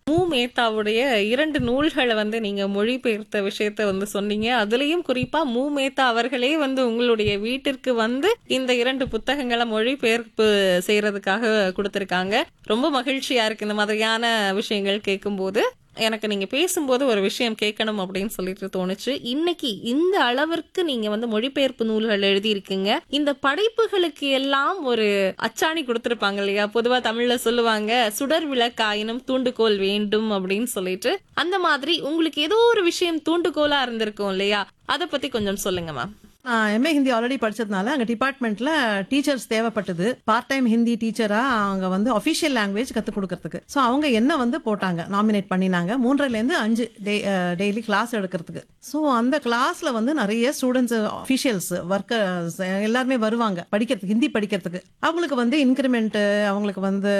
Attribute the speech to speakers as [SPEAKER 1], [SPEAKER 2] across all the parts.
[SPEAKER 1] மு மேத்தாவுடைய இரண்டு நூல்களை வந்து நீங்க மொழிபெயர்த்த விஷயத்த வந்து சொன்னீங்க அதுலயும் குறிப்பா மு மேத்தா அவர்களே வந்து உங்களுடைய வீட்டிற்கு வந்து இந்த இரண்டு புத்தகங்களை மொழிபெயர்ப்பு செய்யறதுக்காக கொடுத்திருக்காங்க ரொம்ப மகிழ்ச்சியா இருக்கு இந்த மாதிரியான விஷயங்கள் கேட்கும்போது எனக்கு நீங்க பேசும்போது ஒரு விஷயம் கேட்கணும் அப்படின்னு சொல்லிட்டு தோணுச்சு இன்னைக்கு இந்த அளவிற்கு நீங்க வந்து மொழிபெயர்ப்பு நூல்கள் எழுதியிருக்கீங்க இந்த படைப்புகளுக்கு எல்லாம் ஒரு அச்சாணி கொடுத்திருப்பாங்க இல்லையா பொதுவா தமிழ்ல சொல்லுவாங்க சுடர் விளக்காயினும் தூண்டுகோல் வேண்டும் அப்படின்னு சொல்லிட்டு அந்த மாதிரி உங்களுக்கு ஏதோ ஒரு விஷயம் தூண்டுகோலா இருந்திருக்கும் இல்லையா அத பத்தி கொஞ்சம் சொல்லுங்க மேம்
[SPEAKER 2] நான் எம்ஏ ஹிந்தி ஆல்ரெடி படிச்சதுனால அங்க டிபார்ட்மெண்ட்ல டீச்சர்ஸ் தேவைப்பட்டது பார்ட் டைம் ஹிந்தி டீச்சரா அங்க வந்து அஃபிஷியல் லாங்குவேஜ் கத்துக் கொடுக்கறதுக்கு ஸோ அவங்க என்ன வந்து போட்டாங்க நாமினேட் பண்ணினாங்க மூன்றரைல இருந்து அஞ்சு டெய்லி கிளாஸ் எடுக்கிறதுக்கு ஸோ அந்த கிளாஸ்ல வந்து நிறைய ஸ்டூடெண்ட்ஸ் அஃபிஷியல்ஸ் ஒர்க்கர்ஸ் எல்லாருமே வருவாங்க படிக்கிறதுக்கு ஹிந்தி படிக்கிறதுக்கு அவங்களுக்கு வந்து இன்க்ரிமெண்ட் அவங்களுக்கு வந்து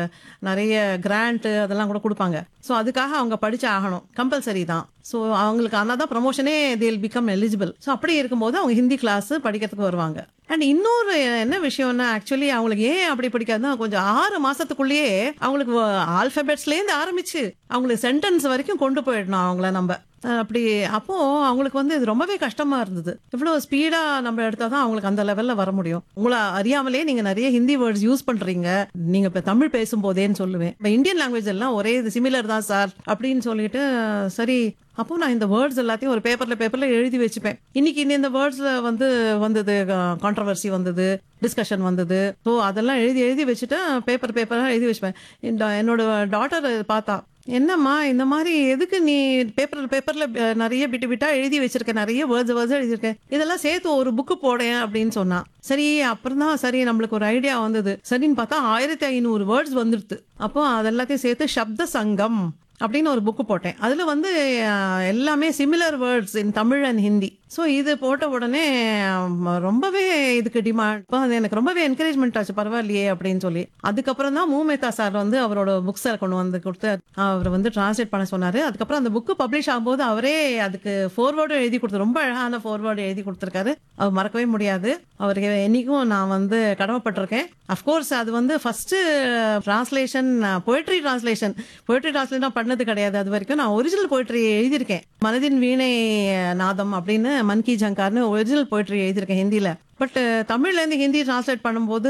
[SPEAKER 2] நிறைய கிராண்ட் அதெல்லாம் கூட கொடுப்பாங்க ஸோ அதுக்காக அவங்க படிச்சு ஆகணும் கம்பல்சரி தான் ஸோ அவங்களுக்கு ஆனால் தான் ப்ரமோஷனே தேல் பிகம் எலிஜிபிள் ஸோ அப்படி இருக்கும்போது அவங்க ஹிந்தி கிளாஸ் படிக்கிறதுக்கு வருவாங்க அண்ட் இன்னொரு என்ன விஷயம்னா ஆக்சுவலி அவங்களுக்கு ஏன் அப்படி பிடிக்காதுன்னா கொஞ்சம் ஆறு மாசத்துக்குள்ளேயே அவங்களுக்கு ஆல்பபெட்ஸ்லேருந்து ஆரம்பிச்சு அவங்களுக்கு சென்டென்ஸ் வரைக்கும் கொண்டு போயிடணும் அவங்கள நம்ம அஹ் அப்படி அப்போ அவங்களுக்கு வந்து இது ரொம்பவே கஷ்டமா இருந்தது இவ்வளவு ஸ்பீடா நம்ம எடுத்தா தான் அவங்களுக்கு அந்த லெவல்ல வர முடியும் உங்களை அறியாமலே நீங்க நிறைய ஹிந்தி வேர்ட்ஸ் யூஸ் பண்றீங்க நீங்க இப்ப தமிழ் பேசும்போதேன்னு சொல்லுவேன் இப்ப இந்தியன் லாங்குவேஜ் எல்லாம் ஒரே இது சிமிலர் தான் சார் அப்படின்னு சொல்லிட்டு சரி அப்போ நான் இந்த வேர்ட்ஸ் எல்லாத்தையும் ஒரு பேப்பர்ல பேப்பர்ல எழுதி வச்சுப்பேன் இன்னைக்கு இந்த இந்த வேர்ட்ஸ்ல வந்து வந்தது கான்ட்ரவர்சி வந்தது டிஸ்கஷன் வந்தது ஸோ அதெல்லாம் எழுதி எழுதி வச்சுட்டு பேப்பர் பேப்பராக எழுதி வச்சுப்பேன் இந்த என்னோட டாட்டர் பார்த்தா என்னம்மா இந்த மாதிரி எதுக்கு நீ பேப்பர் பேப்பர்ல அஹ், நிறைய பிட்டு பிட்டா எழுதி வச்சிருக்க நிறைய வேர்ட்ஸ் வேர்ட்ஸ் எழுதியிருக்க இதெல்லாம் சேர்த்து ஒரு புக்கு போடேன் அப்படின்னு சொன்னா சரி அப்புறம் தான் சரி நம்மளுக்கு ஒரு ஐடியா வந்தது சரின்னு பார்த்தா ஆயிரத்தி ஐநூறு வேர்ட்ஸ் வந்துருது அப்போ அதெல்லாத்தையும் சேர்த்து சப்த சங்கம் அப்படின்னு ஒரு புக்கு போட்டேன் அதில் வந்து அஹ், எல்லாமே similar words in Tamil and Hindi so இது போட்ட உடனே அம், ரொம்பவே இதுக்கு டிமாண்ட் இப்போ அது எனக்கு ரொம்பவே என்கரேஜ்மெண்ட் ஆச்சு பரவாயில்லையே அப்படின்னு சொல்லி அதுக்கப்புறம் தான் மூமேதா சார் வந்து அவரோட புக்ஸை கொண்டு வந்து கொடுத்து அவர் வந்து டிரான்ஸ்லேட் பண்ண சொன்னார் அதுக்கப்புறம் அந்த புக்கு பப்ளிஷ் ஆகும்போது அவரே அதுக்கு ஃபோர்வேர்டும் எழுதி கொடுத்து ரொம்ப அழகான ஃபோர்வேர்டு எழுதி கொடுத்துருக்காரு அவர் மறக்கவே முடியாது அவருக்கு என்னைக்கும் நான் வந்து கடமைப்பட்டிருக்கேன் அஃப்கோர்ஸ் அது வந்து first translation poetry translation poetry translation பண்ணது கிடையாது அது வரைக்கும் நான் ஒரிஜினல் போய்ட்ரி எழுதியிருக்கேன் மனதின் வீணை நாதம் அப்படின்னு மன் கி ஜங்கார்னு ஒரிஜினல் போய்ட்ரி எழுதியிருக்கேன் ஹிந்தியில் பட் தமிழ்லேருந்து ஹிந்தி டிரான்ஸ்லேட் பண்ணும்போது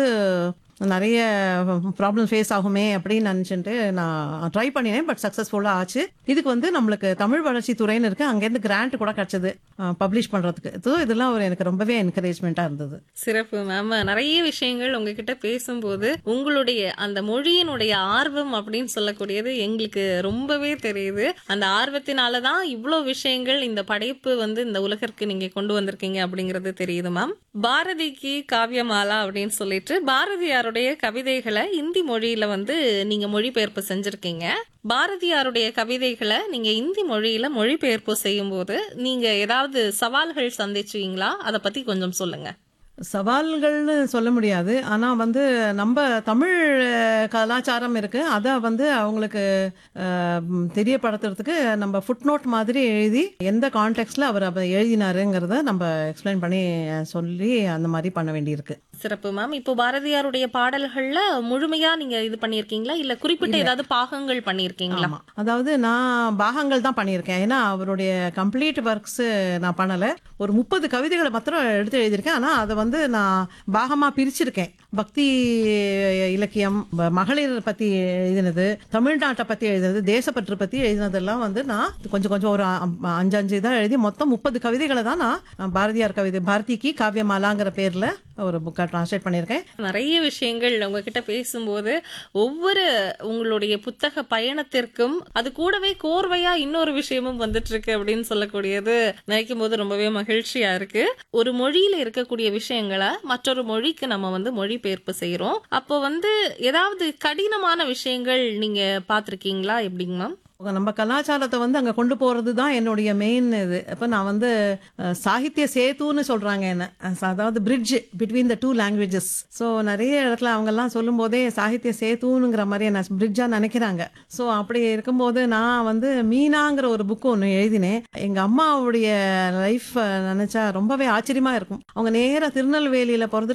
[SPEAKER 2] நிறைய ப்ராப்ளம் ஃபேஸ் ஆகுமே அப்படின்னு நினச்சிட்டு நான் ட்ரை பண்ணினேன் பட் சக்ஸஸ்ஃபுல்லாக ஆச்சு இதுக்கு வந்து நம்மளுக்கு தமிழ் வளர்ச்சி துறைன்னு இருக்கு அங்கேருந்து கிராண்ட் கூட கிடைச்சது பப்ளிஷ் பண்ணுறதுக்கு ஸோ இதெல்லாம் ஒரு எனக்கு ரொம்பவே என்கரேஜ்மெண்ட்டாக இருந்தது
[SPEAKER 1] சிறப்பு மேம் நிறைய விஷயங்கள் உங்ககிட்ட பேசும்போது உங்களுடைய அந்த மொழியினுடைய ஆர்வம் அப்படின்னு சொல்லக்கூடியது எங்களுக்கு ரொம்பவே தெரியுது அந்த ஆர்வத்தினாலதான் இவ்வளோ விஷயங்கள் இந்த படைப்பு வந்து இந்த உலகிற்கு நீங்க கொண்டு வந்திருக்கீங்க அப்படிங்கிறது தெரியுது மேம் பாரதிக்கு காவியமாலா அப்படின்னு சொல்லிட்டு பாரதியாருடைய கவிதைகளை இந்தி மொழியில வந்து நீங்க மொழிபெயர்ப்பு செஞ்சிருக்கீங்க பாரதியாருடைய கவிதைகளை நீங்க இந்தி மொழியில மொழிபெயர்ப்பு செய்யும்போது நீங்க ஏதாவது சவால்கள் சந்திச்சீங்களா அதை பத்தி கொஞ்சம் சொல்லுங்க
[SPEAKER 2] சவால்கள்னு சொல்ல முடியாது ஆனால் வந்து நம்ம தமிழ் அஹ், கலாச்சாரம் இருக்கு அதை வந்து அவங்களுக்கு அஹ், ம், தெரியப்படுத்துறதுக்கு நம்ம ஃபுட் நோட் மாதிரி எழுதி எந்த கான்டெக்ட்ல அவர் அதை எழுதினாருங்கிறத நம்ம எக்ஸ்பிளைன் பண்ணி அஹ், சொல்லி அந்த மாதிரி பண்ண வேண்டியிருக்கு
[SPEAKER 1] சிறப்பு மேம் இப்போ பாரதியாருடைய பாடல்கள்ல முழுமையா நீங்க இது பண்ணிருக்கீங்களா இல்ல குறிப்பிட்ட ஏதாவது பாகங்கள் பண்ணிருக்கீங்களா
[SPEAKER 2] ஆமா அதாவது நான் பாகங்கள் தான் பண்ணியிருக்கேன் ஏன்னா அவருடைய கம்ப்ளீட் ஒர்க்ஸ் நான் பண்ணல ஒரு முப்பது கவிதைகளை மாத்திரம் எடுத்து எழுதியிருக்கேன் ஆனா அதை வந்து நான் பாகமா பிரிச்சிருக்கேன் பக்தி இலக்கியம் ப- மகளிர் பத்தி எழுதினது தமிழ்நாட்டை பத்தி எழுதினது தேசப்பற்று பத்தி எழுதினதெல்லாம் வந்து நான் கொஞ்சம் கொஞ்சம் ஒரு அ- அஞ்சு அஞ்சு இதாக எழுதி மொத்தம் முப்பது கவிதைகளை தான் நான் பாரதியார் கவிதை பாரதிக்கு காவியமாலாங்கிற பேர்ல ஒரு புக்கை டிரான்ஸ்லேட் பண்ணியிருக்கேன்
[SPEAKER 1] நிறைய விஷயங்கள் உங்ககிட்ட பேசும்போது ஒவ்வொரு உங்களுடைய புத்தக பயணத்திற்கும் அது கூடவே கோர்வையா இன்னொரு விஷயமும் வந்துட்டு இருக்கு அப்படின்னு சொல்லக்கூடியது நினைக்கும் போது ரொம்பவே மகிழ்ச்சியா இருக்கு ஒரு மொழியில இருக்கக்கூடிய விஷயங்களை மற்றொரு மொழிக்கு நம்ம வந்து மொழிபெயர்ப்பு செய்யறோம் அப்போ வந்து ஏதாவது கடினமான விஷயங்கள் நீங்க பாத்திருக்கீங்களா எப்படிங்க மேம்
[SPEAKER 2] நம்ம கலாச்சாரத்தை வந்து அங்க கொண்டு போறது தான் என்னுடைய மெயின் இது இப்போ நான் வந்து அஹ், சாகித்ய சேத்துன்னு சொல்றாங்க என்ன அஹ், அதாவது bridge between the two languages so நிறைய இடத்துல அவங்க எல்லாம் சொல்லும் போதே சாகித்ய சேத்துங்கிற மாதிரி என்ன பிரிட்ஜா நினைக்கிறாங்க ஸோ அப்படி இருக்கும்போது நான் வந்து மீனாங்கிற ஒரு புக்கு ஒன்று எழுதினேன் எங்க அம்மாவுடைய லைஃப் நினைச்சா ரொம்பவே ஆச்சரியமா இருக்கும் அவங்க நேரா திருநெல்வேலியில பிறந்து